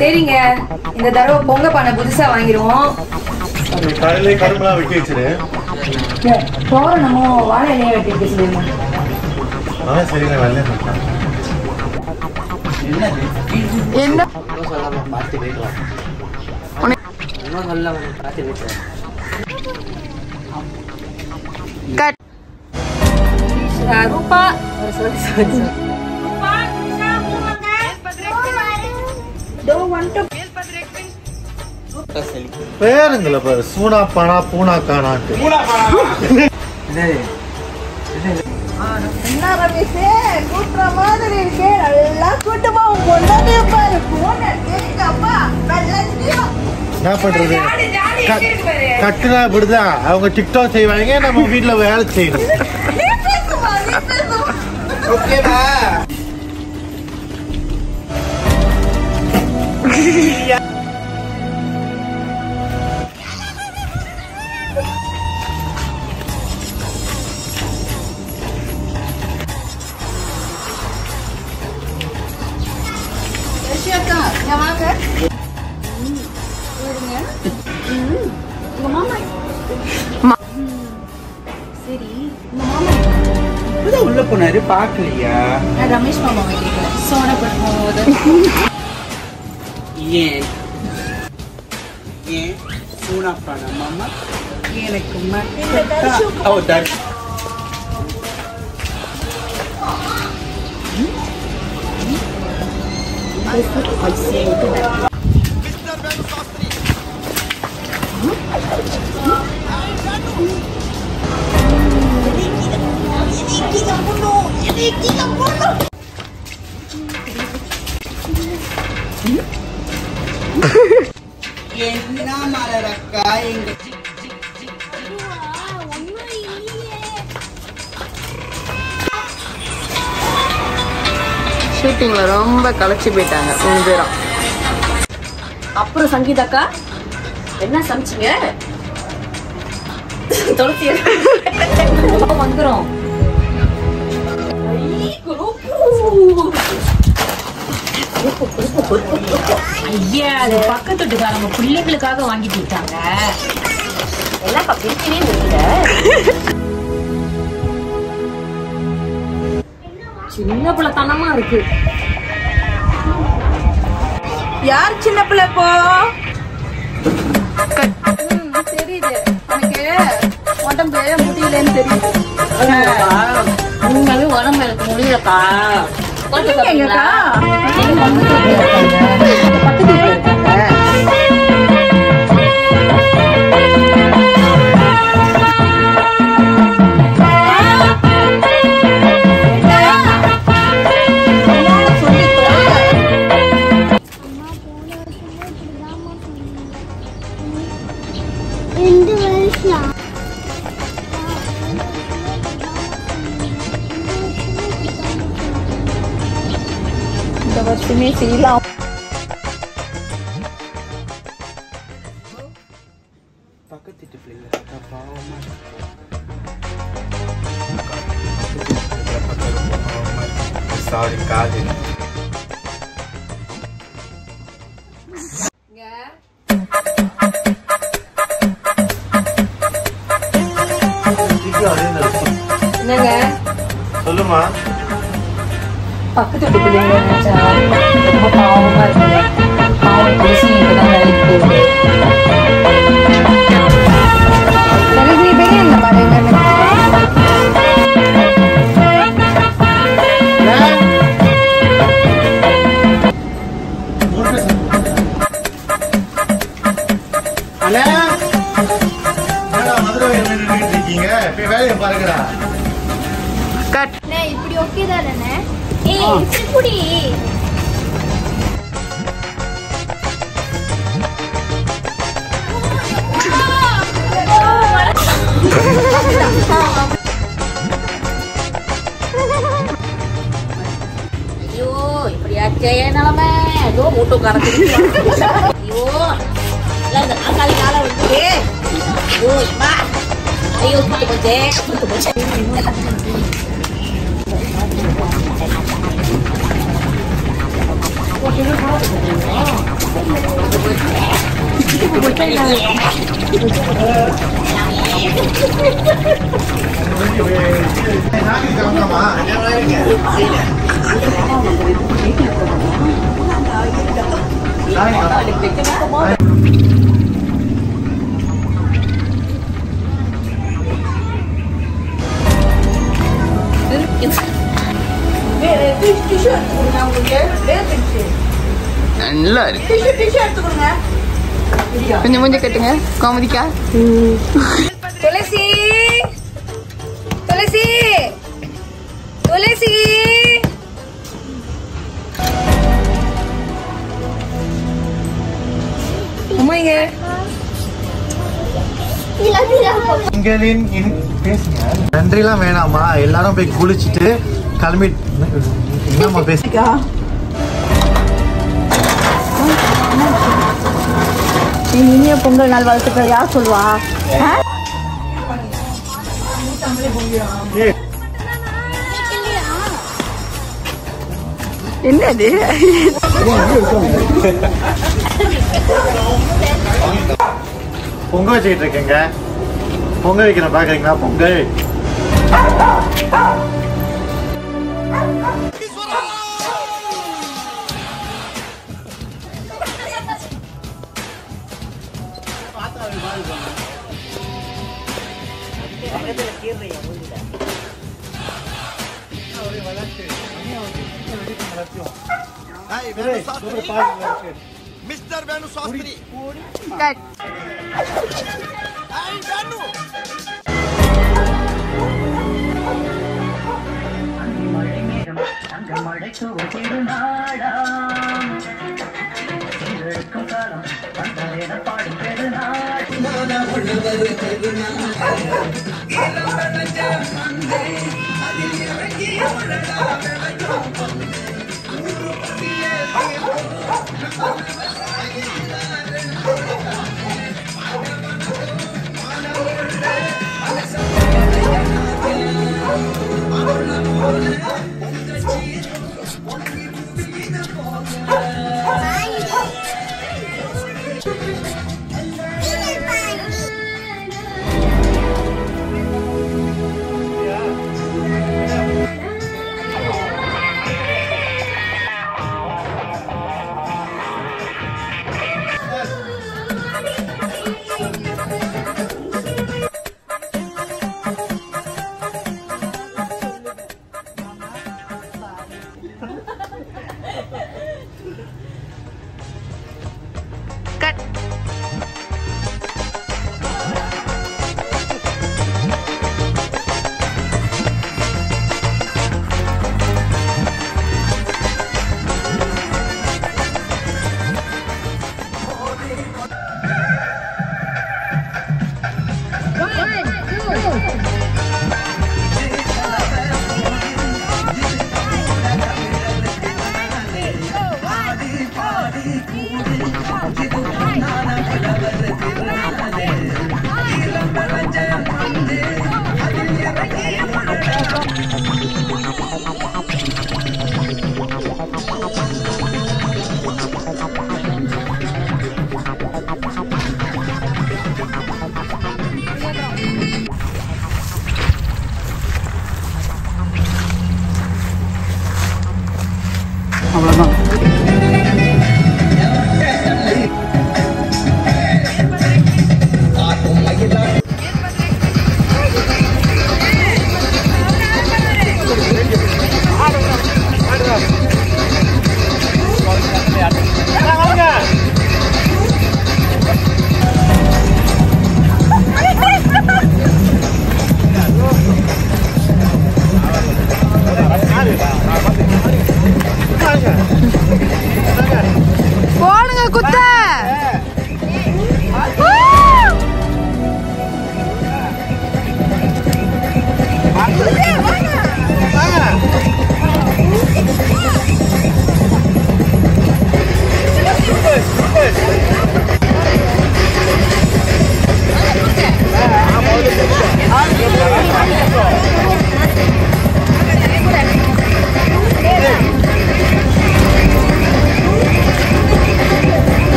சரிங்க இந்த தடவை பொங்க பானை புதுசா வாங்கிருவோம் நீ காலையிலே கரும்புலாம் வெட்டி வச்சிரு தோரணமும் வாழை இலையை வெட்டி வைக்க சொல்லிருங்க அவன் சரி நான் வரல சொல்லிட்டேன் என்ன கட் ரூபா sorry, sorry, sorry. பேருங்கள பாரு சூனா பானா பூனா காணான்ட்டு என்ன ரமேஷ் கூட்டுற மாதிரி இருக்கே நல்லா கூட்டமா பொண்ணாதே பாரு போன அப்பா என்ன பண்றது க- கட்டுனா இப்படிதான் அவங்க டிக்டாக் செய்வாங்க நம்ம வீட்டுல வேலை செய்யணும் இப்பதான் உள்ள போனாரு பாக்கலையா ரமேஷ் மாமா கேட்கல சோடா போது ஏன் ஏன் சூனா பானா மாமா எனக்கு மட்டும் ஓ தட் என்ன மலரக்கா எங்க ஷூட்டிங்ல ரொம்ப களைச்சு போயிட்டாங்க மூணு பேரும் அப்புறம் சங்கீதாக்கா என்ன சமைச்சீங்க துளசி வந்துரும் ஐயா அது பக்கத்து வீட்டுக்காரங்க பிள்ளைங்களுக்காக வாங்கிட்டு இருக்காங்க என்னப்பா பிரிக்கவே முடியல சின்ன பிள்ளைத்தனமா இருக்கு யார் சின்ன பிள்ளை போ தெரியுது எனக்கு உடம்பு முடியலன்னு தெரியுது உண்மையாவே உடம்பு எனக்கு முடியலக்கா கொஞ்சம் எங்கக்கா ரெண்டு வருஷம் இந்த வருஷமே செய்யலாம் பக்கத்து வீட்டு பிள்ளைங்க பாவமா சாரி காது என்னங்க சொல்லுமா பக்கத்து வீட்டு பிள்ளைங்க நினைச்சா ரொம்ப பாவமா இருக்குங்க பாவம் துளசி இப்பதான் வேலைக்கு போகுது நிறைய பேர் இந்த மாதிரி அண்ணா என்னடா மதுரை வயல்ல நின்னுட்டு இருக்கீங்க போய் வேலையை பாருங்கடா இப்படி ஓகே தானே ஏய் இப்படி ஐயோ இப்படியாச்சே நிலைமை ஏதோ மூட்டுக்காரன் ஐயோ எல்லாம் இந்த நாற்காலி காலை வந்து ஐயோ அம்மா ஐயோ கூட்டு போச்சே கூட்டு போச்சே நாங்க கிளம்பலாமா நாங்க கிளம்பலாம். டிஷ்யூ எடுத்து கொடுங்க உங்களுக்கு வேர்த்துச்சு நல்லா இருக்கு டிஷ்யூ டிஷ்யூ எடுத்து கொடுங்க கொஞ்சம் கொஞ்சம் கட்டுங்க காமெடிக்கா துளசி துளசி துளசி அம்மா இங்க உங்களின் இன்- பேசுங்க நன்றிலாம் வேணாமா எல்லாரும் போய் குளிச்சுட்டு கிளம்பி என்னம்மா பேசுங்க இனிய பொங்கல் நாள் வாழ்த்துக்கள் யார் சொல்லுவா என்னது பொங்க வச்சுக்கிட்டு இருக்கேங்க பொங்க வைக்கிறேன் பாக்குறீங்களா பொங்கல் திருநாள்